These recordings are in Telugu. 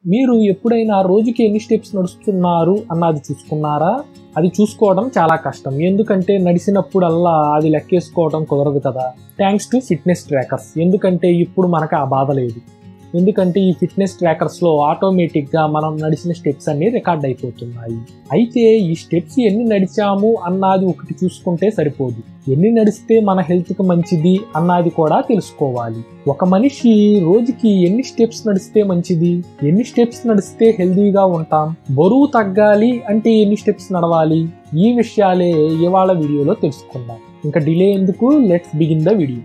మీరు ఎప్పుడైనా రోజుకి ఎన్ని స్టెప్స్ నడుస్తున్నారు అన్నది చూసుకున్నారా అది చూసుకోవడం చాలా కష్టం ఎందుకంటే నడిచినప్పుడల్లా అది లెక్కేసుకోవడం కుదరదు కదా థ్యాంక్స్ టు ఫిట్నెస్ ట్రాకర్స్ ఎందుకంటే ఇప్పుడు మనకు ఆ బాధ లేదు ఎందుకంటే ఈ ఫిట్నెస్ ట్రాకర్స్లో ఆటోమేటిక్గా మనం నడిచిన స్టెప్స్ అన్ని రికార్డ్ అయిపోతున్నాయి అయితే ఈ స్టెప్స్ ఎన్ని నడిచాము అన్నది ఒకటి చూసుకుంటే సరిపోదు ఎన్ని నడిస్తే మన హెల్త్కి మంచిది అన్నది కూడా తెలుసుకోవాలి ఒక మనిషి రోజుకి ఎన్ని స్టెప్స్ నడిస్తే మంచిది ఎన్ని స్టెప్స్ నడిస్తే హెల్దీగా ఉంటాం బరువు తగ్గాలి అంటే ఎన్ని స్టెప్స్ నడవాలి ఈ విషయాలే ఇవాళ వీడియోలో తెలుసుకుందాం ఇంకా డిలే ఎందుకు లెట్స్ బిగిన్ ద వీడియో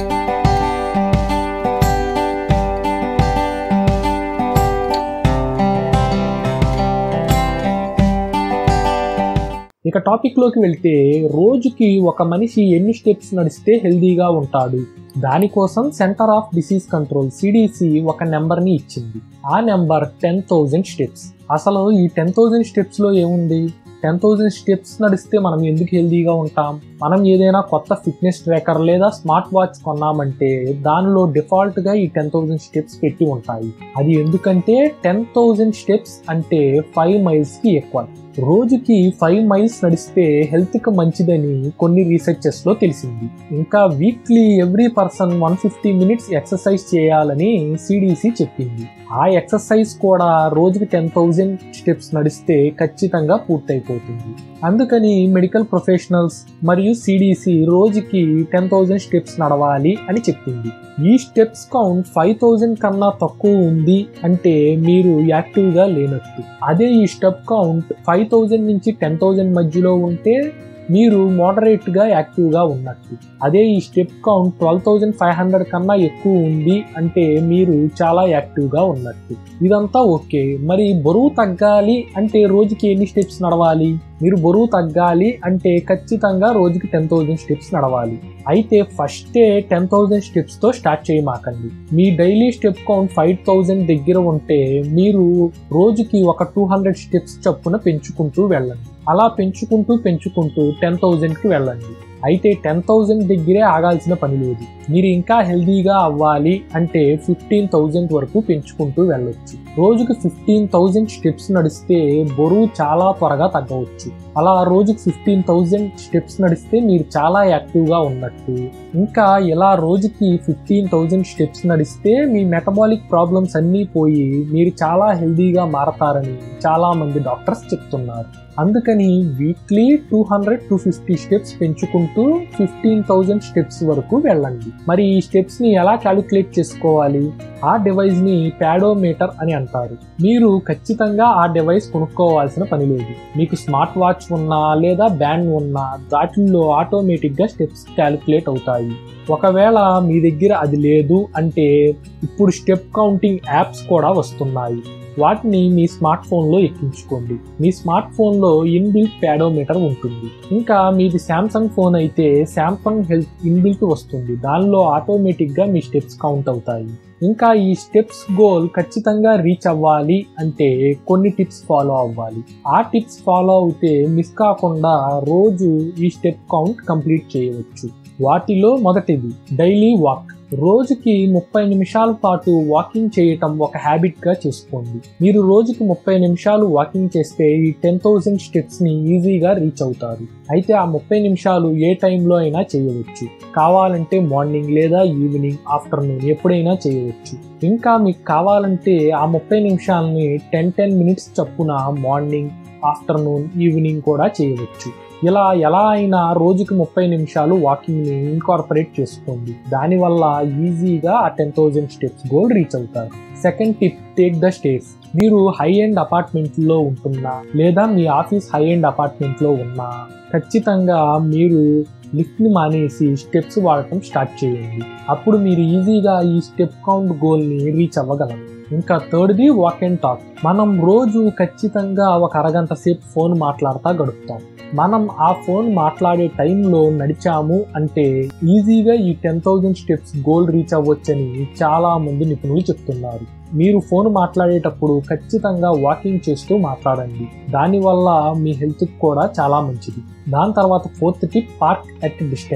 ఇక టాపిక్లోకి వెళ్తే రోజుకి ఒక మనిషి ఎన్ని స్టెప్స్ నడిస్తే హెల్దీగా ఉంటాడు దానికోసం centre of disease control CDC ఒక నెంబర్ని ఇచ్చింది ఆ నెంబర్ టెన్ థౌజండ్ స్టెప్స్ అసలు ఈ టెన్ థౌజండ్ స్టెప్స్లో ఏముంది టెన్ థౌజండ్ స్టెప్స్ నడిస్తే మనం ఎందుకు హెల్దీగా ఉంటాం మనం ఏదైనా కొత్త ఫిట్నెస్ ట్రాకర్ లేదా స్మార్ట్ వాచ్ కొన్నామంటే దానిలో డిఫాల్ట్గా ఈ టెన్ థౌజండ్ స్టెప్స్ పెట్టి ఉంటాయి అది ఎందుకంటే టెన్ థౌజండ్ స్టెప్స్ అంటే ఫైవ్ మైల్స్కి ఎక్కువ రోజుకి ఫైవ్ మైల్స్ నడిస్తే హెల్త్కి మంచిదని కొన్ని రీసెర్చెస్లో తెలిసింది ఇంకా weekly every person one fifty minutes exercise చేయాలని సిడిసి చెప్పింది ఆ ఎక్సర్సైజ్ కూడా రోజుకి టెన్ థౌజండ్ స్టెప్స్ నడిస్తే ఖచ్చితంగా పూర్తయిపోతుంది అందుకని మెడికల్ ప్రొఫెషనల్స్ మరియు సిడిసి రోజుకి టెన్ థౌజండ్ స్టెప్స్ నడవాలి అని చెప్పింది ఈ స్టెప్స్ కౌంట్ ఫైవ్ థౌజండ్ కన్నా తక్కువ ఉంది అంటే మీరు యాక్టివ్గా లేనట్టు అదే ఈ స్టెప్ కౌంట్ ఫైవ్ థౌజండ్ నుంచి టెన్ థౌజండ్ మధ్యలో ఉంటే మీరు మోడరేట్గా యాక్టివ్గా ఉన్నట్టు అదే ఈ step count twelve thousand five hundred కన్నా ఎక్కువ ఉంది అంటే మీరు చాలా యాక్టివ్గా ఉన్నట్టు ఇదంతా ఓకే మరి బరువు తగ్గాలి అంటే రోజుకి ఎన్ని స్టెప్స్ నడవాలి మీరు బరువు తగ్గాలి అంటే ఖచ్చితంగా రోజుకి టెన్ థౌజండ్ స్టెప్స్ నడవాలి అయితే ఫస్టే టెన్ థౌజండ్ స్టెప్స్తో స్టార్ట్ చేయమాకండి మీ daily step count five thousand దగ్గర ఉంటే మీరు రోజుకి ఒక టూ హండ్రెడ్ స్టెప్స్ చొప్పున పెంచుకుంటూ వెళ్ళండి అలా పెంచుకుంటూ పెంచుకుంటూ టెన్ థౌజండ్కి వెళ్ళండి అయితే టెన్ థౌజండ్ దగ్గరే ఆగాల్సిన పని లేదు మీరు ఇంకా హెల్దీగా అవ్వాలి అంటే ఫిఫ్టీన్ థౌజండ్ వరకు పెంచుకుంటూ వెళ్ళొచ్చు రోజుకి ఫిఫ్టీన్ థౌజండ్ స్టెప్స్ నడిస్తే బరువు చాలా త్వరగా తగ్గవచ్చు అలా రోజుకి ఫిఫ్టీన్ థౌజండ్ స్టెప్స్ నడిస్తే మీరు చాలా యాక్టివ్గా ఉన్నట్టు ఇంకా ఇలా రోజుకి ఫిఫ్టీన్ థౌజండ్ స్టెప్స్ నడిస్తే మీ మెటబాలిక్ ప్రాబ్లమ్స్ అన్నీ పోయి మీరు చాలా హెల్దీగా మారతారని చాలా మంది డాక్టర్స్ చెప్తున్నారు అందుకని weekly two hundred two fifty steps పెంచుకుంటూ ఫిఫ్టీన్ థౌజండ్ స్టెప్స్ వరకు వెళ్ళండి మరి ఈ స్టెప్స్ని ఎలా క్యాలిక్యులేట్ చేసుకోవాలి ఆ డివైస్ని ప్యాడోమీటర్ అని అంటారు మీరు ఖచ్చితంగా ఆ డివైస్ కొనుక్కోవాల్సిన పని లేదు మీకు స్మార్ట్ వాచ్ ఉన్నా లేదా బ్యాండ్ ఉన్నా వాటిల్లో ఆటోమేటిక్గా స్టెప్స్ క్యాలిక్యులేట్ అవుతాయి ఒకవేళ మీ దగ్గర అది లేదు అంటే ఇప్పుడు స్టెప్ కౌంటింగ్ యాప్స్ కూడా వస్తున్నాయి వాటిని మీ స్మార్ట్ ఫోన్లో ఎక్కించుకోండి మీ స్మార్ట్ ఫోన్లో ఇన్బిల్ట్ ప్యాడోమీటర్ ఉంటుంది ఇంకా మీది శాంసంగ్ ఫోన్ అయితే శాంసంగ్ హెల్త్ ఇన్బిల్ట్ వస్తుంది దానిలో ఆటోమేటిక్గా మీ స్టెప్స్ కౌంట్ అవుతాయి ఇంకా ఈ స్టెప్స్ గోల్ ఖచ్చితంగా రీచ్ అవ్వాలి అంటే కొన్ని టిప్స్ ఫాలో అవ్వాలి ఆ టిప్స్ ఫాలో అవుతే మిస్ కాకుండా రోజు ఈ స్టెప్ కౌంట్ కంప్లీట్ చేయవచ్చు వాటిలో మొదటిది డైలీ వాక్ రోజుకి ముప్పై నిమిషాల పాటు వాకింగ్ చేయటం ఒక హ్యాబిట్గా చేసుకోండి మీరు రోజుకి ముప్పై నిమిషాలు వాకింగ్ చేస్తే ఈ టెన్ థౌజండ్ స్టెప్స్ని ఈజీగా రీచ్ అవుతారు అయితే ఆ ముప్పై నిమిషాలు ఏ టైంలో అయినా చేయవచ్చు కావాలంటే మార్నింగ్ లేదా ఈవినింగ్ ఆఫ్టర్నూన్ ఎప్పుడైనా చేయవచ్చు ఇంకా మీకు కావాలంటే ఆ ముప్పై నిమిషాలని టెన్ టెన్ మినిట్స్ చప్పున మార్నింగ్ ఆఫ్టర్నూన్ ఈవినింగ్ కూడా చేయవచ్చు ఇలా ఎలా అయినా రోజుకి ముప్పై నిమిషాలు వాకింగ్ని ఇన్కార్పొరేట్ చేసుకోండి దానివల్ల ఈజీగా ఆ ten thousand steps goal reach అవుతారు second tip take the stairs మీరు హై ఎండ్ అపార్ట్మెంట్లో ఉంటున్నా లేదా మీ ఆఫీస్ హై ఎండ్ అపార్ట్మెంట్లో ఉన్నా ఖచ్చితంగా మీరు లిఫ్ట్ని మానేసి స్టెప్స్ వాడటం స్టార్ట్ చేయండి అప్పుడు మీరు ఈజీగా ఈ స్టెప్ కౌంట్ గోల్ని రీచ్ అవ్వగలరు ఇంకా థర్డ్ది వాక్ అండ్ టాక్ మనం రోజు ఖచ్చితంగా ఒక అరగంట సేపు ఫోన్ మాట్లాడుతూ గడుపుతాం మనం ఆ ఫోన్ మాట్లాడే టైంలో నడిచాము అంటే ఈజీగా ఈ ten thousand steps goal reach అవ్వచ్చని చాలా మంది నిపుణులు చెప్తున్నారు మీరు ఫోన్ మాట్లాడేటప్పుడు ఖచ్చితంగా వాకింగ్ చేస్తూ మాట్లాడండి దానివల్ల మీ హెల్త్కి కూడా చాలా మంచిది దాని తర్వాత fourth tip park at distance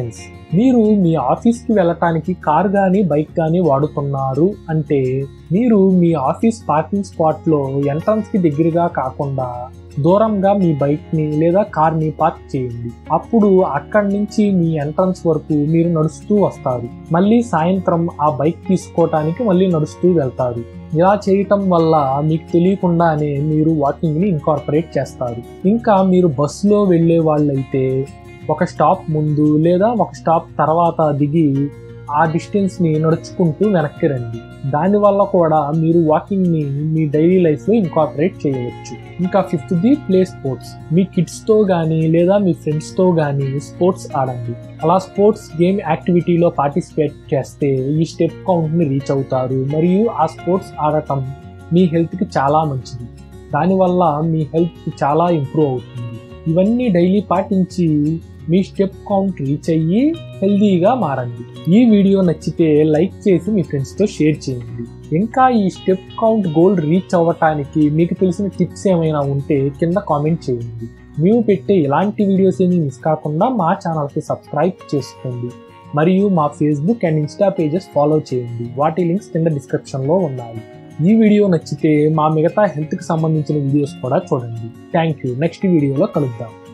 మీరు మీ ఆఫీస్కి వెళ్ళటానికి కార్ కానీ బైక్ కానీ వాడుతున్నారు అంటే మీరు మీ ఆఫీస్ పార్కింగ్ స్పాట్లో ఎంట్రన్స్కి దగ్గరగా కాకుండా దూరంగా మీ బైక్ని లేదా కార్ని పార్క్ చేయండి అప్పుడు అక్కడి నుంచి మీ ఎంట్రన్స్ వరకు మీరు నడుస్తూ వస్తారు మళ్ళీ సాయంత్రం ఆ బైక్ తీసుకోవటానికి మళ్ళీ నడుస్తూ వెళ్తారు ఇలా చేయటం వల్ల మీకు తెలియకుండానే మీరు వాకింగ్ని ఇన్కార్పొరేట్ చేస్తారు ఇంకా మీరు బస్సులో వెళ్ళే వాళ్ళైతే ఒక స్టాప్ ముందు లేదా ఒక స్టాప్ తర్వాత దిగి ఆ డిస్టెన్స్ని నడుచుకుంటూ వెనక్కి రండి దానివల్ల కూడా మీరు వాకింగ్ని మీ డైలీ లైఫ్లో ఇన్కార్పొరేట్ చేయవచ్చు ఇంకా ఫిఫ్త్ది ప్లే స్పోర్ట్స్ మీ కిడ్స్తో కానీ లేదా మీ ఫ్రెండ్స్తో కానీ స్పోర్ట్స్ ఆడండి అలా స్పోర్ట్స్ గేమ్ యాక్టివిటీలో పార్టిసిపేట్ చేస్తే ఈ స్టెప్ కౌంట్ని రీచ్ అవుతారు మరియు ఆ స్పోర్ట్స్ ఆడటం మీ హెల్త్కి చాలా మంచిది దానివల్ల మీ హెల్త్ చాలా ఇంప్రూవ్ అవుతుంది ఇవన్నీ డైలీ పాటించి మీ స్టెప్ కౌంట్ రీచ్ అయ్యి హెల్దీగా మారండి ఈ వీడియో నచ్చితే లైక్ చేసి మీ ఫ్రెండ్స్తో షేర్ చేయండి ఇంకా ఈ స్టెప్ కౌంట్ గోల్ రీచ్ అవ్వటానికి మీకు తెలిసిన టిప్స్ ఏమైనా ఉంటే కింద కామెంట్ చేయండి మేము పెట్టే ఇలాంటి వీడియోస్ ఏమీ మిస్ కాకుండా మా ఛానల్కి సబ్స్క్రైబ్ చేసుకోండి మరియు మా Facebook and Insta pages follow చేయండి వాటి లింక్స్ కింద డిస్క్రిప్షన్లో ఉన్నాయి ఈ వీడియో నచ్చితే మా మిగతా హెల్త్కి సంబంధించిన వీడియోస్ కూడా చూడండి థ్యాంక్ యూ నెక్స్ట్ వీడియోలో కలుద్దాం